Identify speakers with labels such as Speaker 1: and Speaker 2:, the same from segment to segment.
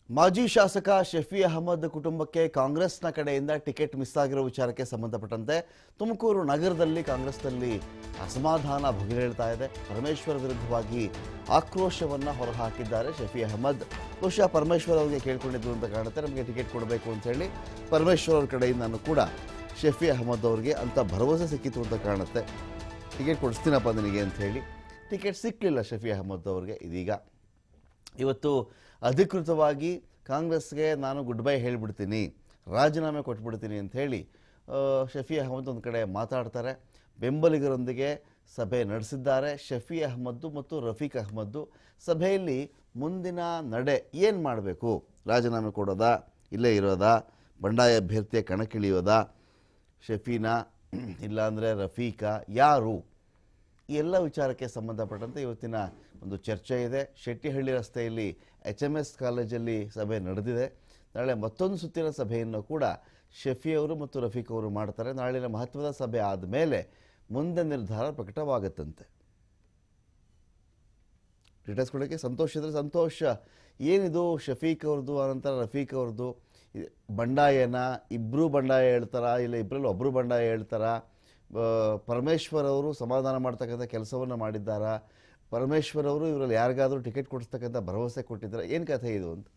Speaker 1: ಮಾಜಿ ಶಾಸಕ ಶಫಿ ಅಹಮದ್ ಕುಟುಂಬಕ್ಕೆ ಕಾಂಗ್ರೆಸ್ನ ಕಡೆಯಿಂದ ಟಿಕೆಟ್ ಮಿಸ್ ಆಗಿರೋ ವಿಚಾರಕ್ಕೆ ಸಂಬಂಧಪಟ್ಟಂತೆ ತುಮಕೂರು ನಗರದಲ್ಲಿ ಕಾಂಗ್ರೆಸ್ನಲ್ಲಿ ಅಸಮಾಧಾನ ಭುಗಿಲೇಳ್ತಾ ಇದೆ ಪರಮೇಶ್ವರ್ ವಿರುದ್ಧವಾಗಿ ಆಕ್ರೋಶವನ್ನು ಹೊರಹಾಕಿದ್ದಾರೆ ಶಫಿ ಅಹಮದ್ ಬಹುಶಃ ಪರಮೇಶ್ವರ್ ಅವರಿಗೆ ಕೇಳ್ಕೊಂಡಿದ್ರು ಅಂತ ಕಾಣುತ್ತೆ ನಮಗೆ ಟಿಕೆಟ್ ಕೊಡಬೇಕು ಅಂತ ಹೇಳಿ ಪರಮೇಶ್ವರ್ ಅವ್ರ ಕಡೆಯಿಂದನೂ ಕೂಡ ಶಫಿ ಅಹಮದ್ ಅವರಿಗೆ ಅಂತ ಭರವಸೆ ಸಿಕ್ಕಿತು ಅಂತ ಕಾಣುತ್ತೆ ಟಿಕೆಟ್ ಕೊಡಿಸ್ತೀನಪ್ಪ ನಿನಗೆ ಅಂತ ಹೇಳಿ ಟಿಕೆಟ್ ಸಿಕ್ಕಲಿಲ್ಲ ಶಫಿ ಅಹಮದ್ ಅವ್ರಿಗೆ ಇದೀಗ ಇವತ್ತು ಅಧಿಕೃತವಾಗಿ ಕಾಂಗ್ರೆಸ್ಗೆ ನಾನು ಗುಡ್ ಬೈ ಹೇಳಿಬಿಡ್ತೀನಿ ರಾಜೀನಾಮೆ ಕೊಟ್ಬಿಡ್ತೀನಿ ಅಂತ ಹೇಳಿ ಆ, ಶಫಿ ಅಹಮದ್ ಒಂದು ಕಡೆ ಮಾತಾಡ್ತಾರೆ ಬೆಂಬಲಿಗರೊಂದಿಗೆ ಸಭೆ ನಡೆಸಿದ್ದಾರೆ ಶಫಿ ಅಹಮದ್ದು ಮತ್ತು ರಫೀಕ್ ಅಹಮದ್ದು ಸಭೆಯಲ್ಲಿ ಮುಂದಿನ ನಡೆ ಏನು ಮಾಡಬೇಕು ರಾಜೀನಾಮೆ ಕೊಡೋದಾ ಇಲ್ಲೇ ಇರೋದಾ ಬಂಡಾಯ ಅಭ್ಯರ್ಥಿಯ ಕಣಕ್ಕಿಳಿಯೋದಾ ಶಫೀನಾ ಇಲ್ಲಾಂದರೆ ರಫೀಕಾ ಯಾರು ಈ ಎಲ್ಲ ವಿಚಾರಕ್ಕೆ ಸಂಬಂಧಪಟ್ಟಂತೆ ಇವತ್ತಿನ ಒಂದು ಚರ್ಚೆ ಇದೆ ಶೆಟ್ಟಿಹಳ್ಳಿ ರಸ್ತೆಯಲ್ಲಿ ಎಚ್ ಎಮ್ ಎಸ್ ಕಾಲೇಜಲ್ಲಿ ಸಭೆ ನಡೆದಿದೆ ನಾಳೆ ಮತ್ತೊಂದು ಸುತ್ತಿನ ಸಭೆಯನ್ನು ಕೂಡ ಶಫಿ ಅವರು ಮತ್ತು ರಫೀಕ್ ಅವರು ಮಾಡ್ತಾರೆ ನಾಳಿನ ಮಹತ್ವದ ಸಭೆ ಆದಮೇಲೆ ಮುಂದೆ ನಿರ್ಧಾರ ಪ್ರಕಟವಾಗುತ್ತಂತೆ ಡೀಟೇಲ್ಸ್ ಕೊಡೋಕ್ಕೆ ಸಂತೋಷ್ ಇದ್ರೆ ಸಂತೋಷ ಏನಿದು ಶಫೀಕ್ ಅವ್ರದ್ದು ಅನಂತರ ರಫೀಕ್ ಅವ್ರದ್ದು ಇ- ಬಂಡಾಯನ ಇಬ್ಬರು ಬಂಡಾಯ ಹೇಳ್ತಾರಾ ಇಲ್ಲ ಇಬ್ಬರಲ್ಲಿ ಒಬ್ಬರು ಬಂಡಾಯ ಹೇಳ್ತಾರಾ ಆ, ಪರಮೇಶ್ವರ್ ಅವರು ಸಮಾಧಾನ ಮಾಡ್ತಕ್ಕಂಥ ಕೆಲಸವನ್ನು ಮಾಡಿದ್ದಾರಾ ಪರಮೇಶ್ವರ್ ಅವರು ಇವರಲ್ಲಿ ಯಾರಿಗಾದರೂ ಟಿಕೆಟ್ ಕೊಡಿಸ್ತಕ್ಕಂಥ ಭರವಸೆ ಕೊಟ್ಟಿದ್ದಾರೆ ಏನು ಕಥೆ ಇದು ಅಂತ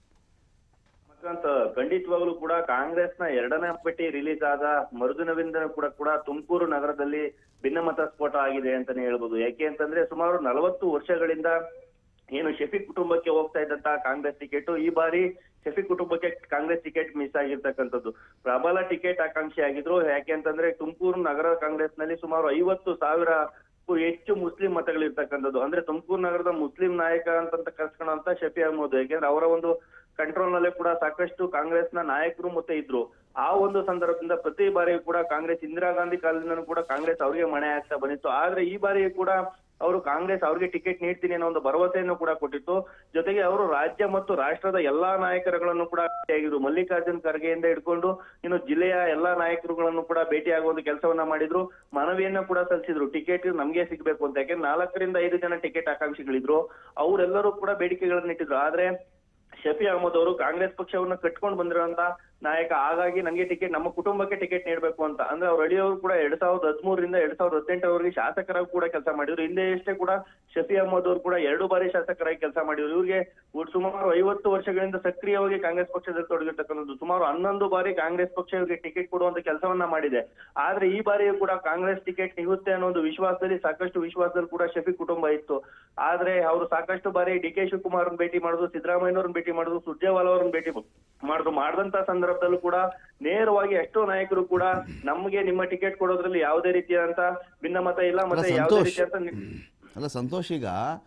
Speaker 2: ಅಂತ ಖಂಡಿತವಾಗ್ಲೂ ಕೂಡ ಕಾಂಗ್ರೆಸ್ನ ಎರಡನೇ ಪಟ್ಟಿ ರಿಲೀಸ್ ಆದ ಮರುದಿನವಿಂದ ಕೂಡ ಕೂಡ ತುಮಕೂರು ನಗರದಲ್ಲಿ ಭಿನ್ನಮತ ಸ್ಫೋಟ ಆಗಿದೆ ಅಂತಾನೆ ಹೇಳ್ಬೋದು ಯಾಕೆ ಅಂತಂದ್ರೆ ಸುಮಾರು ನಲವತ್ತು ವರ್ಷಗಳಿಂದ ಏನು ಶಫೀಕ್ ಕುಟುಂಬಕ್ಕೆ ಹೋಗ್ತಾ ಇದ್ದಂತ ಕಾಂಗ್ರೆಸ್ ಟಿಕೆಟ್ ಈ ಬಾರಿ ಶಫೀಕ್ ಕುಟುಂಬಕ್ಕೆ ಕಾಂಗ್ರೆಸ್ ಟಿಕೆಟ್ ಮಿಸ್ ಆಗಿರ್ತಕ್ಕಂಥದ್ದು ಪ್ರಬಲ ಟಿಕೆಟ್ ಆಕಾಂಕ್ಷಿ ಆಗಿದ್ರು ಯಾಕೆ ಅಂತಂದ್ರೆ ತುಮಕೂರು ನಗರ ಕಾಂಗ್ರೆಸ್ನಲ್ಲಿ ಸುಮಾರು ಐವತ್ತು ಸಾವಿರ ಕ್ಕೂ ಹೆಚ್ಚು ಮುಸ್ಲಿಂ ಮತಗಳಿರ್ತಕ್ಕಂಥದ್ದು ಅಂದ್ರೆ ತುಮಕೂರು ನಗರದ ಮುಸ್ಲಿಂ ನಾಯಕ ಅಂತ ಕರ್ಸ್ಕೊಳ್ಳೋಂತ ಶಫಿ ಅಹಮದ್ ಯಾಕೆಂದ್ರೆ ಅವರ ಒಂದು ಕಂಟ್ರೋಲ್ ನಲ್ಲೇ ಕೂಡ ಸಾಕಷ್ಟು ಕಾಂಗ್ರೆಸ್ನ ನಾಯಕರು ಮತ್ತೆ ಇದ್ರು ಆ ಒಂದು ಸಂದರ್ಭದಿಂದ ಪ್ರತಿ ಬಾರಿಯೂ ಕೂಡ ಕಾಂಗ್ರೆಸ್ ಇಂದಿರಾ ಗಾಂಧಿ ಕಾಲದಿಂದನೂ ಕೂಡ ಕಾಂಗ್ರೆಸ್ ಅವರಿಗೆ ಮಣೆ ಆಗ್ತಾ ಬಂದಿತ್ತು ಆದ್ರೆ ಈ ಬಾರಿಯೂ ಕೂಡ ಅವರು ಕಾಂಗ್ರೆಸ್ ಅವ್ರಿಗೆ ಟಿಕೆಟ್ ನೀಡ್ತೀನಿ ಅನ್ನೋ ಒಂದು ಭರವಸೆಯನ್ನು ಕೂಡ ಕೊಟ್ಟಿತ್ತು ಜೊತೆಗೆ ಅವರು ರಾಜ್ಯ ಮತ್ತು ರಾಷ್ಟ್ರದ ಎಲ್ಲಾ ನಾಯಕರುಗಳನ್ನು ಕೂಡ ಭೇಟಿಯಾಗಿದ್ರು ಮಲ್ಲಿಕಾರ್ಜುನ್ ಖರ್ಗೆಯಿಂದ ಹಿಡ್ಕೊಂಡು ಇನ್ನು ಜಿಲ್ಲೆಯ ಎಲ್ಲಾ ನಾಯಕರುಗಳನ್ನು ಕೂಡ ಭೇಟಿಯಾಗುವ ಒಂದು ಕೆಲಸವನ್ನ ಮಾಡಿದ್ರು ಮನವಿಯನ್ನ ಕೂಡ ಸಲ್ಲಿಸಿದ್ರು ಟಿಕೆಟ್ ನಮ್ಗೆ ಸಿಗ್ಬೇಕು ಅಂತ ಯಾಕೆಂದ್ರೆ ನಾಲ್ಕರಿಂದ ಐದು ಜನ ಟಿಕೆಟ್ ಆಕಾಂಕ್ಷಿಗಳಿದ್ರು ಅವರೆಲ್ಲರೂ ಕೂಡ ಬೇಡಿಕೆಗಳನ್ನ ಇಟ್ಟಿದ್ರು ಆದ್ರೆ ಶಫಿ ಅಹಮದ್ ಅವರು ಕಾಂಗ್ರೆಸ್ ಪಕ್ಷವನ್ನ ಕಟ್ಕೊಂಡು ಬಂದಿರುವಂತ ನಾಯಕ ಹಾಗಾಗಿ ನನಗೆ ಟಿಕೆಟ್ ನಮ್ಮ ಕುಟುಂಬಕ್ಕೆ ಟಿಕೆಟ್ ನೀಡಬೇಕು ಅಂತ ಅಂದ್ರೆ ಅವ್ರ ಅಳಿಯವರು ಕೂಡ ಎರಡ್ ಸಾವಿರದ ಹದಿಮೂರರಿಂದ ಎರಡ್ ಸಾವಿರದ ಹದಿನೆಂಟರವರೆಗೆ ಶಾಸಕರಾಗಿ ಕೂಡ ಕೆಲಸ ಮಾಡಿದ್ರು ಹಿಂದೆ ಅಷ್ಟೇ ಕೂಡ ಶಫಿ ಅಹಮದ್ ಅವರು ಕೂಡ ಎರಡು ಬಾರಿ ಶಾಸಕರಾಗಿ ಕೆಲಸ ಮಾಡಿದ್ರು ಇವ್ರಿಗೆ ಒಟ್ಟು ಸುಮಾರು ಐವತ್ತು ವರ್ಷಗಳಿಂದ ಸಕ್ರಿಯವಾಗಿ ಕಾಂಗ್ರೆಸ್ ಪಕ್ಷದಲ್ಲಿ ತೊಡಗಿರ್ತಕ್ಕಂಥದ್ದು ಸುಮಾರು ಹನ್ನೊಂದು ಬಾರಿ ಕಾಂಗ್ರೆಸ್ ಪಕ್ಷ ಇವರಿಗೆ ಟಿಕೆಟ್ ಕೊಡುವಂತ ಕೆಲಸವನ್ನ ಮಾಡಿದೆ ಆದ್ರೆ ಈ ಬಾರಿಯೂ ಕೂಡ ಕಾಂಗ್ರೆಸ್ ಟಿಕೆಟ್ ಸಿಗುತ್ತೆ ಅನ್ನೋ ಒಂದು ವಿಶ್ವಾಸದಲ್ಲಿ ಸಾಕಷ್ಟು ವಿಶ್ವಾಸದಲ್ಲಿ ಕೂಡ ಶಫಿ ಕುಟುಂಬ ಇತ್ತು ಆದ್ರೆ ಅವರು ಸಾಕಷ್ಟು ಬಾರಿ ಡಿ ಕೆ ಶಿವಕುಮಾರ್ ಭೇಟಿ ಮಾಡುದು ಸಿದ್ದರಾಮಯ್ಯನವ್ರನ್ನ ಭೇಟಿ ಮಾಡುದು ಸುರ್ಜೇವಾಲ ಅವ್ರನ್ನ ಭೇಟಿ ಮಾಡುದು ಮಾಡಿದಂತ ಸಂದರ್ಭದಲ್ಲೂ ಕೂಡ ನೇರವಾಗಿ ಎಷ್ಟೋ ನಾಯಕರು ಕೂಡ ನಮಗೆ ನಿಮ್ಮ ಟಿಕೆಟ್ ಕೊಡೋದ್ರಲ್ಲಿ ಯಾವುದೇ ರೀತಿಯಾದಂತ ಭಿನ್ನಮತ ಇಲ್ಲ
Speaker 1: ಅಲ್ಲ
Speaker 2: ಮತ್ತೆ ಯಾವುದೇ
Speaker 1: ಸಂತೋಷ್
Speaker 2: ರೀತಿಯಾದಂತ ನಿ-
Speaker 1: ಅಲ್ಲ ಸಂತೋಷ್ ಈಗ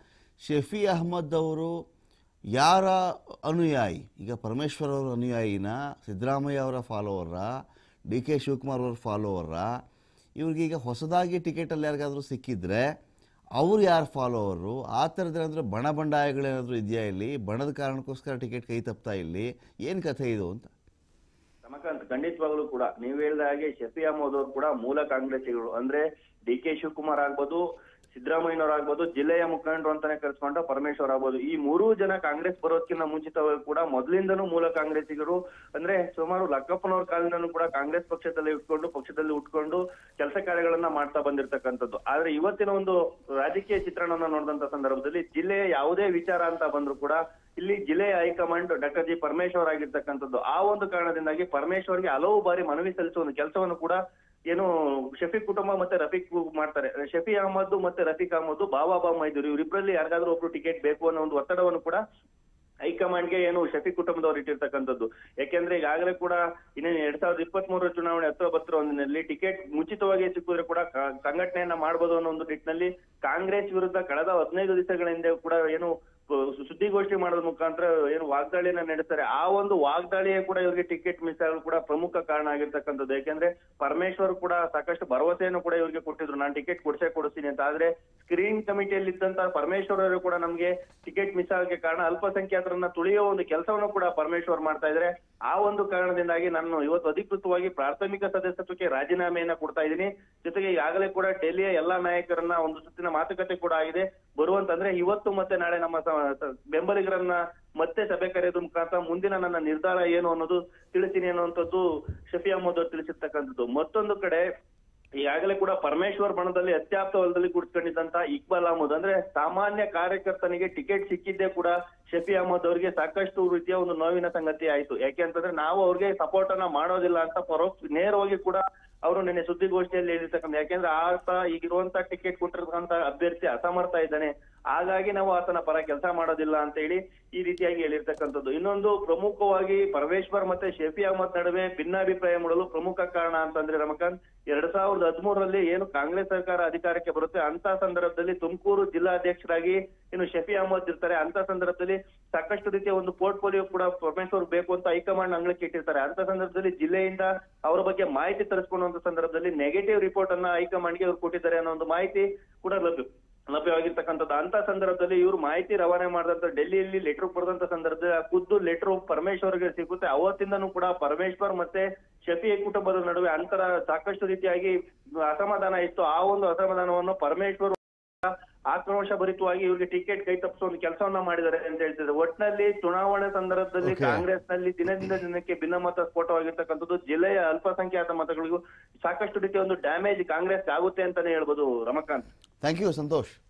Speaker 1: ಶಫಿ ಅಹಮದ್ ಅವರು ಯಾರ ಅನುಯಾಯಿ ಈಗ ಪರಮೇಶ್ವರ್ ಅವರ ಅನುಯಾಯಿನ ಸಿದ್ದರಾಮಯ್ಯ ಅವರ ಫಾಲೋವರ ಡಿ ಕೆ ಶಿವಕುಮಾರ್ ಅವರ ಫಾಲೋವರ ಇವ್ರಿಗೆ ಈಗ ಹೊಸದಾಗಿ ಟಿಕೆಟಲ್ಲಿ ಯಾರಿಗಾದ್ರೂ ಸಿಕ್ಕಿದ್ರೆ ಅವ್ರು ಯಾರು ಫಾಲೋವರು ಆ ಥರದ್ದೇನಾದರೂ ಬಣ ಬಂಡಾಯಗಳೇನಾದರೂ ಇದೆಯಾ ಇಲ್ಲಿ ಬಣದ ಕಾರಣಕ್ಕೋಸ್ಕರ ಟಿಕೆಟ್ ಕೈ ತಪ್ತಾ ಇಲ್ಲಿ ಏನು ಕಥೆ ಇದು ಅಂತ
Speaker 2: ರಮಕಾಂತ್ ಖಂಡಿತವಾಗ್ಲೂ ಕೂಡ ನೀವು ಹೇಳಿದ ಹಾಗೆ ಶಫಿ ಅಹಮದ್ ಅವರು ಕೂಡ ಮೂಲ ಕಾಂಗ್ರೆಸ್ಸಿಗಳು ಅಂದ್ರೆ ಡಿ ಕೆ ಶಿವಕುಮಾರ್ ಆಗ್ಬೋದು ಸಿದ್ದರಾಮಯ್ಯನವ್ರು ಆಗ್ಬೋದು ಜಿಲ್ಲೆಯ ಮುಖಂಡರು ಅಂತಾನೆ ಕರೆಸ್ಕೊಂಡ ಪರಮೇಶ್ವರ್ ಆಗ್ಬೋದು ಈ ಮೂರೂ ಜನ ಕಾಂಗ್ರೆಸ್ ಬರೋದಕ್ಕಿಂತ ಮುಂಚಿತವಾಗಿ ಕೂಡ ಮೊದಲಿಂದನೂ ಮೂಲ ಕಾಂಗ್ರೆಸ್ಸಿಗರು ಅಂದ್ರೆ ಸುಮಾರು ಲಕ್ಕಪ್ಪನವ್ರ ಕಾಲದಿಂದನೂ ಕೂಡ ಕಾಂಗ್ರೆಸ್ ಪಕ್ಷದಲ್ಲಿ ಇಟ್ಕೊಂಡು ಪಕ್ಷದಲ್ಲಿ ಉಟ್ಕೊಂಡು ಕೆಲಸ ಕಾರ್ಯಗಳನ್ನ ಮಾಡ್ತಾ ಬಂದಿರತಕ್ಕಂಥದ್ದು ಆದ್ರೆ ಇವತ್ತಿನ ಒಂದು ರಾಜಕೀಯ ಚಿತ್ರಣವನ್ನ ನೋಡಿದಂತ ಸಂದರ್ಭದಲ್ಲಿ ಜಿಲ್ಲೆಯ ಯಾವುದೇ ವಿಚಾರ ಅಂತ ಬಂದ್ರು ಕೂಡ ಇಲ್ಲಿ ಜಿಲ್ಲೆಯ ಹೈಕಮಾಂಡ್ ಡಾಕ್ಟರ್ ಜಿ ಪರಮೇಶ್ವರ್ ಆಗಿರ್ತಕ್ಕಂಥದ್ದು ಆ ಒಂದು ಕಾರಣದಿಂದಾಗಿ ಪರಮೇಶ್ವರ್ಗೆ ಹಲವು ಬಾರಿ ಮನವಿ ಸಲ್ಲಿಸುವ ಒಂದು ಕೆಲಸವನ್ನು ಕೂಡ ಏನು ಶಫೀಕ್ ಕುಟುಂಬ ಮತ್ತೆ ರಫೀಕ್ ಮಾಡ್ತಾರೆ ಶಫಿ ಅಹಮದ್ ಮತ್ತೆ ರಫೀಕ್ ಅಹಮದ್ ಬಾಬಾ ಬಾ ಮೈದೂರು ಇವರಿಬ್ಬರಲ್ಲಿ ಯಾರಿಗಾದ್ರೂ ಒಬ್ರು ಟಿಕೆಟ್ ಬೇಕು ಅನ್ನೋ ಒಂದು ಒತ್ತಡವನ್ನು ಕೂಡ ಹೈಕಮಾಂಡ್ಗೆ ಏನು ಶಫೀಕ್ ಕುಟುಂಬದವ್ರು ಇಟ್ಟಿರ್ತಕ್ಕಂಥದ್ದು ಯಾಕೆಂದ್ರೆ ಈಗಾಗಲೇ ಕೂಡ ಇನ್ನು ಎರಡ್ ಸಾವಿರದ ಇಪ್ಪತ್ತ್ ಮೂರರ ಚುನಾವಣೆ ಹತ್ರ ಬರ್ತಿರೋ ಒಂದಿನಲ್ಲಿ ಟಿಕೆಟ್ ಮುಂಚಿತವಾಗಿ ಸಿಕ್ಕಿದ್ರೆ ಕೂಡ ಕ- ಸಂಘಟನೆಯನ್ನ ಮಾಡಬಹುದು ಅನ್ನೋ ಒಂದು ನಿಟ್ಟಿನಲ್ಲಿ ಕಾಂಗ್ರೆಸ್ ವಿರುದ್ಧ ಕಳೆದ ಹದಿನೈದು ದಿವಸಗಳ ಹಿಂದೆ ಕೂಡ ಏನು ಸು- ಸುದ್ದಿಗೋಷ್ಠಿ ಮಾಡೋದ್ರ ಮುಖಾಂತರ ಏನು ವಾಗ್ದಾಳಿಯನ್ನ ನಡೆಸ್ತಾರೆ ಆ ಒಂದು ವಾಗ್ದಾಳಿಯೇ ಕೂಡ ಇವ್ರಿಗೆ ಟಿಕೆಟ್ ಮಿಸ್ ಆಗಲು ಕೂಡ ಪ್ರಮುಖ ಕಾರಣ ಆಗಿರ್ತಕ್ಕಂಥದ್ದು ಯಾಕೆಂದ್ರೆ ಪರಮೇಶ್ವರ್ ಕೂಡ ಸಾಕಷ್ಟು ಭರವಸೆಯನ್ನು ಕೂಡ ಇವ್ರಿಗೆ ಕೊಟ್ಟಿದ್ರು ನಾನು ಟಿಕೆಟ್ ಕೊಡ್ಸೇ ಕೊಡಿಸ್ತೀನಿ ಅಂತ ಆದ್ರೆ ಸ್ಕ್ರೀನ್ ಕಮಿಟಿಯಲ್ಲಿ ಇದ್ದಂತ ಪರಮೇಶ್ವರ್ ಅವರು ಕೂಡ ನಮ್ಗೆ ಟಿಕೆಟ್ ಮಿಸ್ ಆಗಕ್ಕೆ ಕಾರಣ ಅಲ್ಪಸಂಖ್ಯಾತರನ್ನ ತುಳಿಯೋ ಒಂದು ಕೆಲಸವನ್ನು ಕೂಡ ಪರಮೇಶ್ವರ್ ಮಾಡ್ತಾ ಇದ್ರೆ ಆ ಒಂದು ಕಾರಣದಿಂದಾಗಿ ನಾನು ಇವತ್ತು ಅಧಿಕೃತವಾಗಿ ಪ್ರಾಥಮಿಕ ಸದಸ್ಯತ್ವಕ್ಕೆ ರಾಜೀನಾಮೆಯನ್ನ ಕೊಡ್ತಾ ಇದ್ದೀನಿ ಜೊತೆಗೆ ಈಗಾಗಲೇ ಕೂಡ ಡೆಲ್ಲಿಯ ಎಲ್ಲಾ ನಾಯಕರನ್ನ ಒಂದು ಸುತ್ತಿನ ಮಾತುಕತೆ ಕೂಡ ಆಗಿದೆ ಬರುವಂತ ಅಂದ್ರೆ ಇವತ್ತು ಮತ್ತೆ ನಾಳೆ ನಮ್ಮ ಸ- ಸ- ಬೆಂಬಲಿಗರನ್ನ ಮತ್ತೆ ಸಭೆ ಕರೆಯೋದ್ರ ಮುಖಾಂತರ ಮುಂದಿನ ನನ್ನ ನಿರ್ಧಾರ ಏನು ಅನ್ನೋದು ತಿಳಿಸ್ತೀನಿ ಅನ್ನುವಂಥದ್ದು ಶಫಿ ಅಹಮದ್ ಅವರು ತಿಳಿಸಿರ್ತಕ್ಕಂಥದ್ದು ಮತ್ತೊಂದು ಕಡೆ ಈಗಾಗಲೇ ಕೂಡ ಪರಮೇಶ್ವರ್ ಬಣದಲ್ಲಿ ಅತ್ಯಾಪ್ತ ವಲಯದಲ್ಲಿ ಕುಳಿತುಕೊಂಡಿದ್ದಂತ ಇಕ್ಬಾಲ್ ಅಹಮದ್ ಅಂದ್ರೆ ಸಾಮಾನ್ಯ ಕಾರ್ಯಕರ್ತನಿಗೆ ಟಿಕೆಟ್ ಸಿಕ್ಕಿದ್ದೇ ಕೂಡ ಶಫಿ ಅಹಮದ್ ಅವರಿಗೆ ಸಾಕಷ್ಟು ರೀತಿಯ ಒಂದು ನೋವಿನ ಸಂಗತಿ ಆಯ್ತು ಯಾಕೆ ಅಂತಂದ್ರೆ ನಾವು ಅವ್ರಿಗೆ ಸಪೋರ್ಟ್ ಅನ್ನ ಮಾಡೋದಿಲ್ಲ ಅಂತ ಪರೋಕ್ಷ ನೇರವಾಗಿ ಕೂಡ ಅವರು ನಿನ್ನೆ ಸುದ್ದಿಗೋಷ್ಠಿಯಲ್ಲಿ ಹೇಳಿರ್ತಕ್ಕಂಥ ಯಾಕೆಂದ್ರೆ ಆತ ಈಗಿರುವಂತ ಟಿಕೆಟ್ ಕೊಟ್ಟಿರ್ತಕ್ಕಂತ ಅಭ್ಯರ್ಥಿ ಅಸಮರ್ಥ ಇದ್ದಾನೆ ಹಾಗಾಗಿ ನಾವು ಆತನ ಪರ ಕೆಲಸ ಮಾಡೋದಿಲ್ಲ ಅಂತ ಹೇಳಿ ಈ ರೀತಿಯಾಗಿ ಹೇಳಿರ್ತಕ್ಕಂಥದ್ದು ಇನ್ನೊಂದು ಪ್ರಮುಖವಾಗಿ ಪರಮೇಶ್ವರ್ ಮತ್ತೆ ಶಫಿ ಅಹಮದ್ ನಡುವೆ ಭಿನ್ನಾಭಿಪ್ರಾಯ ಮೂಡಲು ಪ್ರಮುಖ ಕಾರಣ ಅಂತಂದ್ರೆ ರಮಕಾಂತ್ ಎರಡ್ ಸಾವಿರದ ಹದಿಮೂರರಲ್ಲಿ ಏನು ಕಾಂಗ್ರೆಸ್ ಸರ್ಕಾರ ಅಧಿಕಾರಕ್ಕೆ ಬರುತ್ತೆ ಅಂತ ಸಂದರ್ಭದಲ್ಲಿ ತುಮಕೂರು ಜಿಲ್ಲಾಧ್ಯಕ್ಷರಾಗಿ ಇನ್ನು ಶಫಿ ಅಹಮದ್ ಇರ್ತಾರೆ ಅಂತ ಸಂದರ್ಭದಲ್ಲಿ ಸಾಕಷ್ಟು ರೀತಿಯ ಒಂದು ಪೋರ್ಟ್ಫೋಲಿಯೋ ಕೂಡ ಪರಮೇಶ್ವರ್ ಬೇಕು ಅಂತ ಹೈಕಮಾಂಡ್ ಅಂಗಳಕ್ಕೆ ಇಟ್ಟಿರ್ತಾರೆ ಅಂತ ಸಂದರ್ಭದಲ್ಲಿ ಜಿಲ್ಲೆಯಿಂದ ಅವರ ಬಗ್ಗೆ ಮಾಹಿತಿ ತರಿಸ್ಕೊಳ್ಳುವಂತ ಸಂದರ್ಭದಲ್ಲಿ ನೆಗೆಟಿವ್ ರಿಪೋರ್ಟ್ ಅನ್ನ ಹೈಕಮಾಂಡ್ಗೆ ಅವ್ರು ಕೊಟ್ಟಿದ್ದಾರೆ ಅನ್ನೋ ಒಂದು ಮಾಹಿತಿ ಕೂಡ ಲಭ್ಯ ಲಭ್ಯವಾಗಿರ್ತಕ್ಕಂಥದ್ದು ಅಂತ ಸಂದರ್ಭದಲ್ಲಿ ಇವರು ಮಾಹಿತಿ ರವಾನೆ ಮಾಡಿದಂತ ಡೆಲ್ಲಿಯಲ್ಲಿ ಲೆಟರ್ ಬರೆದಂತ ಸಂದರ್ಭದಲ್ಲಿ ಆ ಖುದ್ದು ಲೆಟರ್ ಪರಮೇಶ್ವರ್ಗೆ ಸಿಗುತ್ತೆ ಅವತ್ತಿಂದನೂ ಕೂಡ ಪರಮೇಶ್ವರ್ ಮತ್ತೆ ಶಫಿ ಕುಟುಂಬದ ನಡುವೆ ಅಂತರ ಸಾಕಷ್ಟು ರೀತಿಯಾಗಿ ಅಸಮಾಧಾನ ಇತ್ತು ಆ ಒಂದು ಅಸಮಾಧಾನವನ್ನು ಪರಮೇಶ್ವರ್ ಆಕ್ರೋಶ ಭರಿತವಾಗಿ ಇವ್ರಿಗೆ ಟಿಕೆಟ್ ಕೈ ತಪ್ಪಿಸೋ ಒಂದು ಕೆಲಸವನ್ನ ಮಾಡಿದ್ದಾರೆ ಅಂತ ಹೇಳ್ತಿದ್ದಾರೆ ಒಟ್ನಲ್ಲಿ ಚುನಾವಣೆ ಸಂದರ್ಭದಲ್ಲಿ
Speaker 1: Okay.
Speaker 2: ಕಾಂಗ್ರೆಸ್ ನಲ್ಲಿ ದಿನದಿಂದ ದಿನಕ್ಕೆ ಭಿನ್ನಮತ ಸ್ಫೋಟವಾಗಿರ್ತಕ್ಕಂಥದ್ದು ಜಿಲ್ಲೆಯ ಅಲ್ಪಸಂಖ್ಯಾತ ಮತಗಳಿಗೂ ಸಾಕಷ್ಟು ರೀತಿಯ ಒಂದು ಡ್ಯಾಮೇಜ್ ಕಾಂಗ್ರೆಸ್ ಆಗುತ್ತೆ ಅಂತಾನೆ ಹೇಳ್ಬೋದು ರಮಕಾಂತ್
Speaker 1: ಥ್ಯಾಂಕ್ ಯು ಸಂತೋಷ್